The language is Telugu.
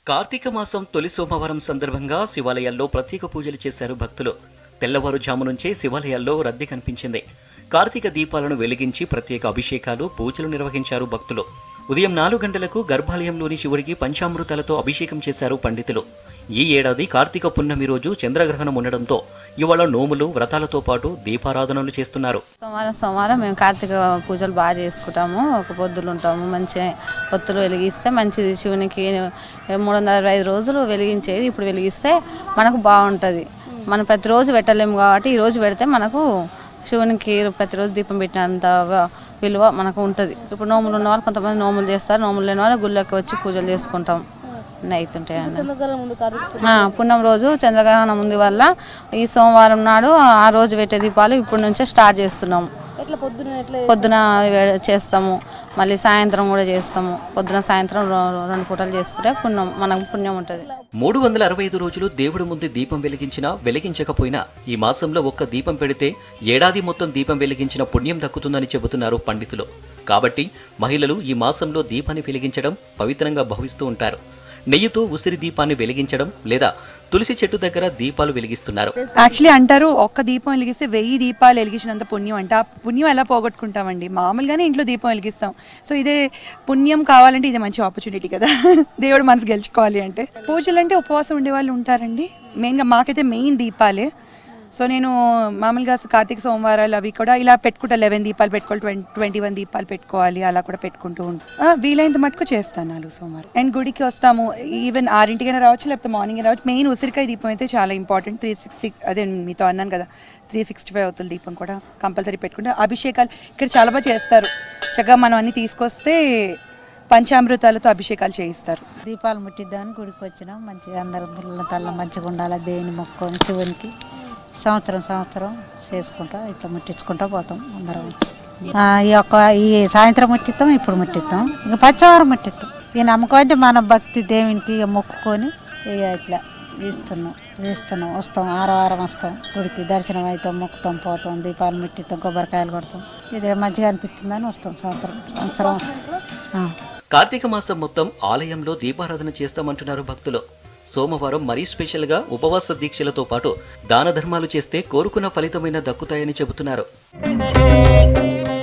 కార్తీక మాసం తొలి సోమవారం సందర్భంగా శివాలయాల్లో ప్రత్యేక పూజలు చేశారు భక్తులు తెల్లవారుజాము నుంచే శివాలయాల్లో రద్దీ కనిపించింది కార్తీక దీపాలను వెలిగించి ప్రత్యేక అభిషేకాలు పూజలు నిర్వహించారు భక్తులు ఉదయం నాలుగు గంటలకు గర్భాలయంలోని శివుడికి పంచామృతాలతో అభిషేకం చేశారు పండితులు ఈ ఏడాది కార్తీక పున్నమి రోజు చంద్రగ్రహణం ఉండడంతో ఇవాళ నోములు వ్రతాలతో పాటు దీపారాధనలు చేస్తున్నారు సోమవారం సోమవారం మేము కార్తీక పూజలు బాగా చేసుకుంటాము ఒక పొద్దులు ఉంటాము మంచి పొత్తులు వెలిగిస్తే మంచిది శివునికి మూడు వందల అరవై ఐదు రోజులు వెలిగించేది ఇప్పుడు వెలిగిస్తే మనకు బాగుంటుంది మనం ప్రతిరోజు పెట్టలేము కాబట్టి ఈ రోజు పెడితే మనకు శివునికి ప్రతిరోజు దీపం పెట్టినంత వ- విలువ మనకు ఉంటుంది ఇప్పుడు నోములు ఉన్న వాళ్ళు కొంతమంది నోములు చేస్తారు నోములు లేని వాళ్ళు గుళ్ళకి వచ్చి పూజలు చేసుకుంటాం అన్నీ అవుతుంటాయి అన్న ఆ, పున్నం రోజు చంద్రగ్రహణం ఉంది వల్ల ఈ సోమవారం నాడు ఆ రోజు పెట్టే దీపాలు ఇప్పటి నుంచే స్టార్ట్ చేస్తున్నాము పొద్దున వే- చేస్తాము మళ్ళీ సాయంత్రం కూడా చేస్తాము పొద్దున సాయంత్రం రో- రెండు పూటలు చేసుకుంటే పుణ్యం మనకు పుణ్యం ఉంటుంది మూడు వందల అరవై ఐదు రోజులు దేవుడి ముందు దీపం వెలిగించినా వెలిగించకపోయినా ఈ మాసంలో ఒక్క దీపం పెడితే ఏడాది మొత్తం దీపం వెలిగించిన పుణ్యం దక్కుతుందని చెబుతున్నారు పండితులు కాబట్టి మహిళలు ఈ మాసంలో దీపాన్ని వెలిగించడం పవిత్రంగా భావిస్తూ ఉంటారు నెయ్యితో ఉసిరి దీపాన్ని వెలిగించడం లేదా తులసి చెట్టు దగ్గర దీపాలు వెలిగిస్తున్నారు యాక్చువల్లీ అంటారు ఒక్క దీపం వెలిగిస్తే వెయ్యి దీపాలు వెలిగించినంత పుణ్యం అంటే ఆ పుణ్యం ఎలా పోగొట్టుకుంటామండి మామూలుగానే ఇంట్లో దీపం వెలిగిస్తాం సో ఇదే పుణ్యం కావాలంటే ఇది మంచి ఆపర్చునిటీ కదా దేవుడు మనసు గెలుచుకోవాలి అంటే పూజలు అంటే ఉపవాసం ఉండే వాళ్ళు ఉంటారండి మెయిన్గా మాకైతే మెయిన్ దీపాలే సో నేను మామూలుగా కార్తీక సోమవారాలు అవి కూడా ఇలా పెట్టుకుంటా లెవెన్ దీపాలు పెట్టుకోవాలి ట్వంటీ ట్వంటీ వన్ దీపాలు పెట్టుకోవాలి అలా కూడా పెట్టుకుంటూ ఉంటాను వీలైనంత మటుకు చేస్తాను నాలుగు సోమవారం అండ్ గుడికి వస్తాము ఈవెన్ ఆరింటికైనా రావచ్చు లేకపోతే మార్నింగ్ రావచ్చు మెయిన్ ఉసిరికాయ దీపం అయితే చాలా ఇంపార్టెంట్ త్రీ సిక్స్ అదే మీతో అన్నాను కదా త్రీ సిక్స్టీ ఫైవ్ అవుతుంది దీపం కూడా కంపల్సరీ పెట్టుకుంటే అభిషేకాలు ఇక్కడ చాలా బాగా చేస్తారు చక్కగా మనం అన్ని తీసుకొస్తే పంచామృతాలతో అభిషేకాలు చేయిస్తారు దీపాలు ముట్టిద్దామని గుడికి వచ్చినాం మంచిగా అందరం పిల్లల తల్ల మంచిగా ఉండాలి దేవుని మొక్కుని శివునికి సంవత్సరం సంవత్సరం చేసుకుంటా ఇట్లా ముట్టించుకుంటా పోతాం అందరం వచ్చి ఆ, ఈ యొక్క ఈ సాయంత్రం ముట్టిస్తాం ఇప్పుడు ముట్టిస్తాం ఇక పచ్చవారం ముట్టిస్తాం ఈ నమ్మకం అంటే మన భక్తి దేవునికి ఇక మొక్కుకొని ఇక ఇట్లా ఇస్తున్నాం ఇస్తున్నాం వస్తాం ఆరో వారం వస్తాం గుడికి దర్శనం అవుతాం మొక్కుతాం పోతాం దీపాలు ముట్టిస్తాం కొబ్బరికాయలు కొడతాం ఇదే మంచిగా అనిపిస్తుందని వస్తాం సంవత్సరం సంవత్సరం వస్తాం ఆ. కార్తీక మాసం మొత్తం ఆలయంలో దీపారాధన చేస్తామంటున్నారు భక్తులు సోమవారం మరీ స్పెషల్గా ఉపవాస దీక్షలతో పాటు దాన ధర్మాలు చేస్తే కోరుకున్న ఫలితమైన దక్కుతాయని చెబుతున్నారు